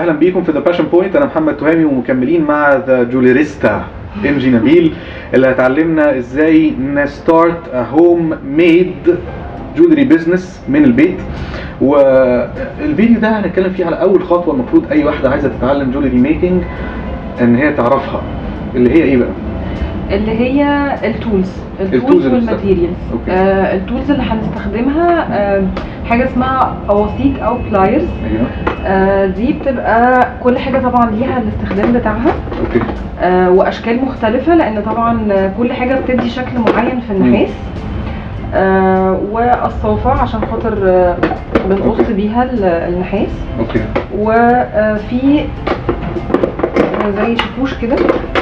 اهلا بيكم في ذا باشن بوينت انا محمد تهامي ومكملين مع ذا جوليريستا ام جي نبيل اللي هتعلمنا ازاي نستارت هوم ميد جولري بزنس من البيت والفيديو ده هنتكلم فيه على اول خطوه المفروض اي واحده عايزه تتعلم جولري ميكنج ان هي تعرفها اللي هي ايه بقى اللي هي التولز التولز التولز اللي والماتيريالز أوكي. آه التولز اللي هنستخدمها آه حاجه اسمها اواسيك او بلايرز ايوه آه دي بتبقى كل حاجه طبعا ليها الاستخدام بتاعها اوكي آه واشكال مختلفه لان طبعا كل حاجه بتدي شكل معين في النحاس آه وقصافه عشان خاطر آه بنقص أوكي. بيها ال- النحاس اوكي وفي زي شاكوش كده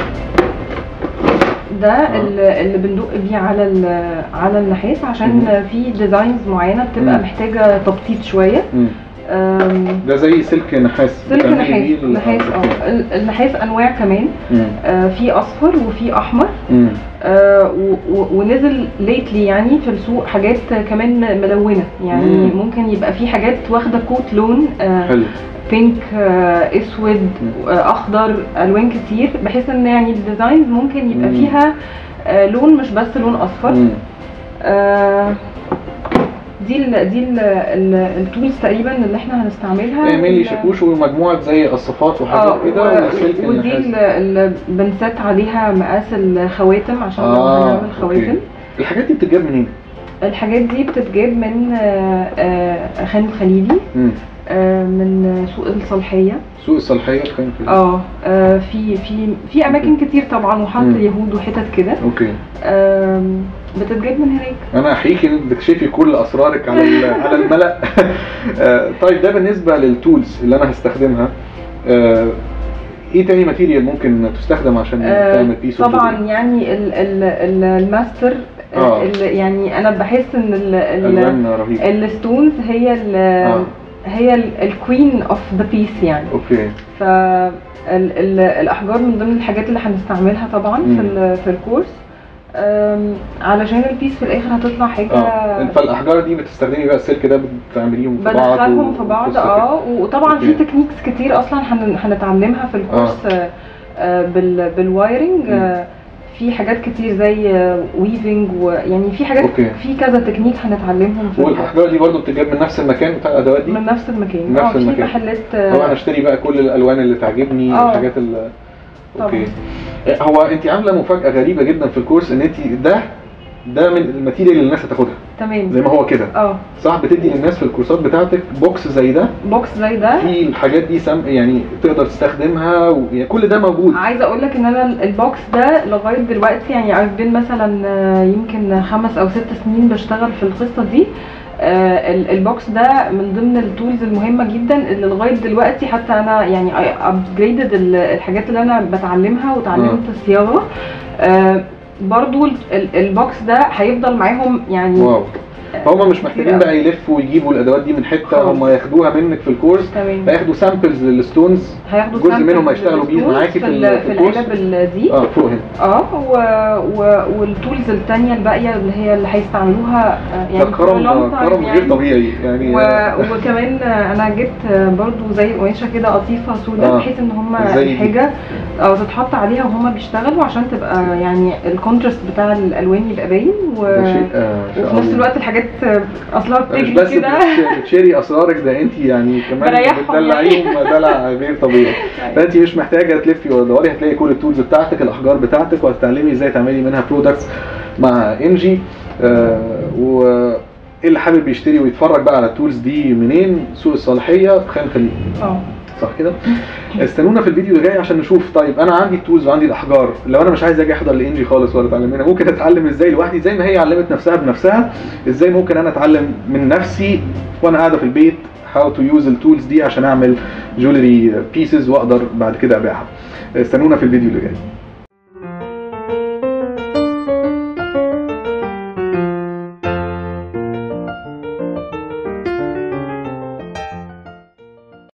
ده آه. اللي اللي بندق بيه على ال- على النحاس عشان في ديزاينز معينه بتبقى مم. محتاجه تبسيط شويه مم. أم، ده زي سلك نحاس سلك بتعملي نحاس بيه ال- نحاس أوكي. اه ال- النحاس انواع كمان مم. آه، في اصفر وفي احمر مم. آه، و- و- ونزل ليتلي يعني في السوق حاجات كمان م- ملونه يعني مم. ممكن يبقى في حاجات واخده كوت لون آه، حلو بينك آه، اسود آه، اخضر الوان كتير بحيث ان يعني الديزاينز ممكن يبقى مم. فيها آه، لون مش بس لون اصفر مم. آه، دي ال دي ال التولز تقريبا اللي احنا هنستعملها اعملي ال- شاكوش ومجموعه زي قصافات اه وحاجات كده و- وسلك ودي النحاس ال- اللي بنسات عليها مقاس الخواتم عشان لو اه هنعمل أوكي. خواتم الحاجات دي بتتجاب منين؟ الحاجات دي بتتجاب من آه، آه، خان الخليلي مم. آه، من سوق الصالحيه سوق الصالحيه كان في اه آه، في في في اماكن كتير طبعا وحاره مم. اليهود وحتت كده اوكي آم، بتتجاب من هناك انا احييكي انك بتكشفي كل اسرارك على ال- على الملأ آه، طيب ده بالنسبه للتولز اللي انا هستخدمها آه، ايه تاني ماتيريال ممكن تستخدم عشان آه، تعمل بيس طبعا يعني ال ال ال الماستر آه. آه. ال يعني انا بحس ان ال ال الوان رهيبه الستونز هي ال آه. هي الكوين اوف ذا بيس يعني اوكي ف ال- ال- الاحجار من ضمن الحاجات اللي هنستعملها طبعا مم. في ال- في الكورس أم، علشان البيس في الاخر هتطلع حاجه اه فالاحجار دي بتستخدمي بقى السلك ده بتعمليهم في بعض بدخلهم في بعض وقصة اه وطبعا في أوكي. تكنيكس كتير اصلا هن- هنتعلمها في الكورس آه. آه بال بالوايرنج مم. آه في حاجات كتير زي ويفنج ويعني في حاجات أوكي. في كذا تكنيك هنتعلمهم في الكورس. والاحجار دي برضو بتتجاب من نفس المكان بتاع الادوات دي من نفس المكان نفس اه في المكان. محلات طبعا آه اشتري بقى كل الالوان اللي تعجبني آه. والحاجات اللي اوكي طبعاً. هو انت عامله مفاجاه غريبه جدا في الكورس ان انت ده ده من الماتيريال اللي الناس هتاخدها تمام زي ما هو كده اه صح بتدي للناس في الكورسات بتاعتك بوكس زي ده بوكس زي ده في الحاجات دي سم يعني تقدر تستخدمها و... يعني كل ده موجود عايزه اقول لك ان انا ال- البوكس ده لغايه دلوقتي يعني I've been مثلا آه، يمكن خمس او ست سنين بشتغل في القصه دي آه، ال- البوكس ده من ضمن التولز المهمه جدا اللي لغايه دلوقتي حتى انا يعني ابجريدد الحاجات اللي انا بتعلمها وتعلمت الصياغه آه، برضو ال- ال- البوكس ده هيفضل معاهم يعني واو هم مش محتاجين أوي. بقى يلفوا ويجيبوا الادوات دي من حته خالص. هم ياخدوها منك في الكورس تمام هياخدوا سامبلز للستونز هياخدوا جزء samples منهم هيشتغلوا بيه للستونز معاكي في ال- ال- في في الكورس. العلب ال- دي اه فوق هنا اه و... و... والتولز التانية الباقية اللي هي اللي هيستعملوها آه، يعني ده كرم for a long time كرم غير يعني. طبيعي يعني و... وكمان آه، انا جبت آه، برضو زي قماشه كده قطيفه سوداء آه. بحيث ان هم زي دي. الحاجه او تتحط عليها وهم بيشتغلوا عشان تبقى يعني الكونتراست بتاع الالوان يبقى باين و... ده شيء آه شاء وفي نفس الله. الوقت الحاجات آه، اصلها مش بتجري بس كده بتش- بتشيري اسرارك ده انت يعني كمان بريحهم بتدلعيهم دلع غير طبيعي فانت مش محتاجه تلفي ولا تدوري هتلاقي كل التولز بتاعتك الاحجار بتاعتك وهتتعلمي ازاي تعملي منها برودكتس مع انجي آه و ايه اللي حابب يشتري ويتفرج بقى على التولز دي منين سوق الصالحيه في خان خليل اه صح كده استنونا في الفيديو اللي جاي عشان نشوف طيب انا عندي التولز وعندي الاحجار لو انا مش عايز اجي احضر لانجي خالص ولا اتعلم منها ممكن اتعلم ازاي لوحدي زي ما هي علمت نفسها بنفسها ازاي ممكن انا اتعلم من نفسي وانا قاعده في البيت how to use التولز دي عشان اعمل جولري بيسز واقدر بعد كده ابيعها استنونا في الفيديو اللي جاي